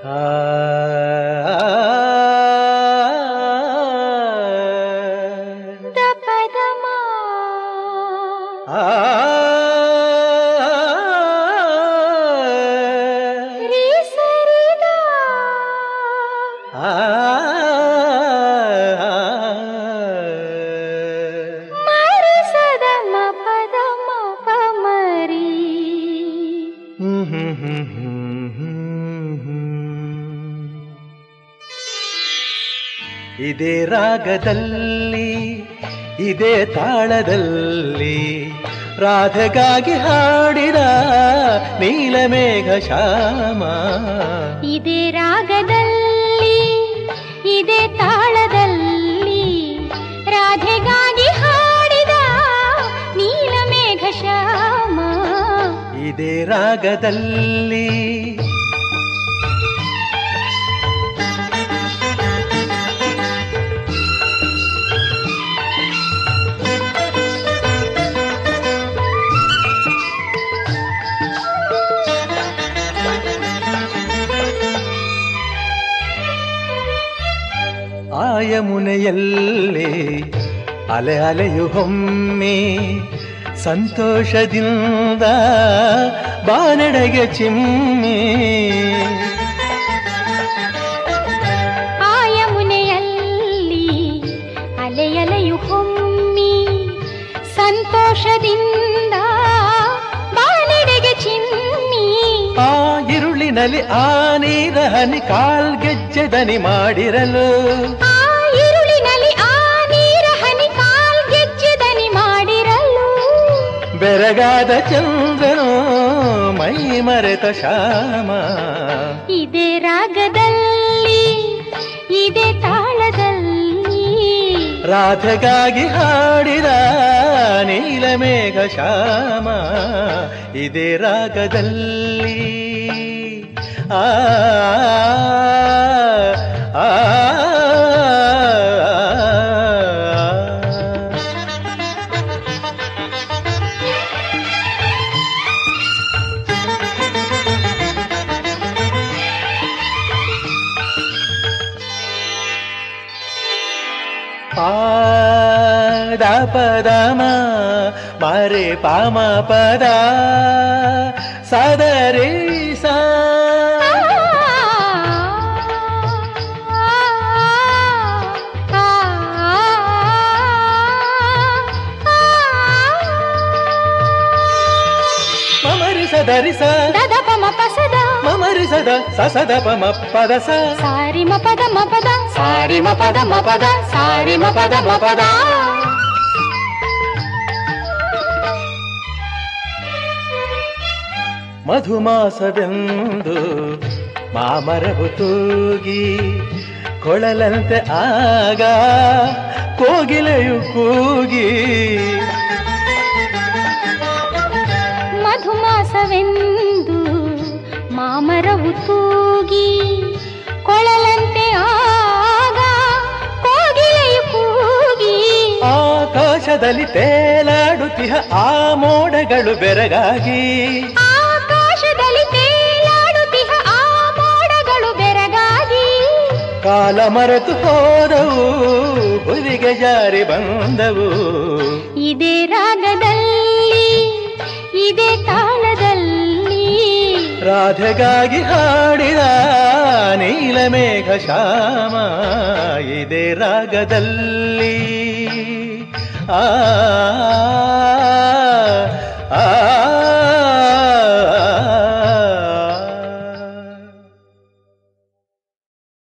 ದಪದಮ ರೀ ಸರಿದ ಮರಿ ಸದ ಮ ಪದ ಮ ಪ ಮರಿ ಇದೇ ರಾಗದಲ್ಲಿ ಇದೇ ತಾಳದಲ್ಲಿ ರಾಧೆಗಾಗಿ ಹಾಡಿದ ನೀಲಮೇಘ ಶ್ಯಾಮ ಇದೇ ರಾಗದಲ್ಲಿ ಇದೇ ತಾಳದಲ್ಲಿ ರಾಧೆಗಾಗಿ ಹಾಡಿದ ನೀಲಮೇಘ ಶ್ಯಾಮ ಇದೇ ರಾಗದಲ್ಲಿ ಆಯಮುನೆಯಲ್ಲಿ ಅಲೆ ಅಲೆಯು ಹೊಮ್ಮೆ ಸಂತೋಷದಿಂದ ಬಾನಡೆಗೆ ಚಿಮ್ಮಿ ಆ ಯಮುನೆಯಲ್ಲಿ ಅಲೆಯಲೆಯು ಹೊಮ್ಮಿ ಸಂತೋಷದಿಂದ ಬಾನೆಡೆಗೆ ಚಿಮ್ಮಿ ಆ ಇರುಳಿನಲ್ಲಿ ಆ ನೀರ ಹನಿ ಕಾಲ್ಗೆಜ್ಜೆ ದನಿ ಮಾಡಿರಲು ಆ ഇരുളിನಲ್ಲಿ ಆ ನೀರ ಹನಿ ಕಾಲ್ಗೆಜ್ಜೆ ದನಿ ಮಾಡಿರಲು ಬೆರಗಾದ ಚಂದ್ರನು ಮೈ ಮರೆತ ಶ್ಯಾಮ ಇದೇ ರಾಗದಲ್ಲಿ ಇದೇ ತಾಳದಲ್ಲಿ ರಾಧೆಗಾಗಿ ಹಾಡಿದ ನೀಲಮೇಘ ಶ್ಯಾಮ ಇದೇ ರಾಗದಲ್ಲಿ ಆ ಆ, ಪಾದ ಪದಮ ಮರೆ ಪಾಮ ಪದ ಸದರಿ ಸ ಮಮರಿ ಸದರಿ ಸ ದದ ಪಮ ಪಸದ ಮಮರಿ ಸದ ಸಸದ ಪಮ ಪದ ಸ ಸಾರಿ ಮ ಪದ ಮ ಪದ ಸಾರಿ ಮ ಪದ ಮ ಪದ ಸಾರಿ ಮ ಪದ ಮ ಪದ ಮಧುಮಾಸವೆಂದು ಮಾಮರವು ತೂಗಿ ಕೊಳಲಂತೆ ಆಗ ಕೋಗಿಲೆಯು ಕೂಗಿ ಮಧುಮಾಸವೆಂದು ಮಾಮರವು ತೂಗಿ ಕೊಳಲಂತೆ ಆಗ ಕೋಗಿಲೆಯು ಕೂಗಿ ಆಕಾಶದಲ್ಲಿ ತೇಲಾಡುತ್ತಿಹ ಆ ಮೋಡಗಳು ಬೆರಗಾಗಿ ಆಕಾಶದಲ್ಲಿ ತೇಲಾಡುತ್ತಿಹ ಆ ಮೋಡಗಳು ಬೆರಗಾಗಿ ಕಾಲ ಮರೆತು ಹೋದವು ಹುಲಿಗೆ ಜಾರಿ ಬಂದವು ಇದೇ ರಾಗದಲ್ಲಿ ಇದೇ ತಾಳದಲ್ಲಿ ರಾಧೆಗಾಗಿ ಹಾಡಿದ ನೀಲಮೇಘ ಶ್ಯಾಮ ಇದೇ ರಾಗದಲ್ಲಿ ಆ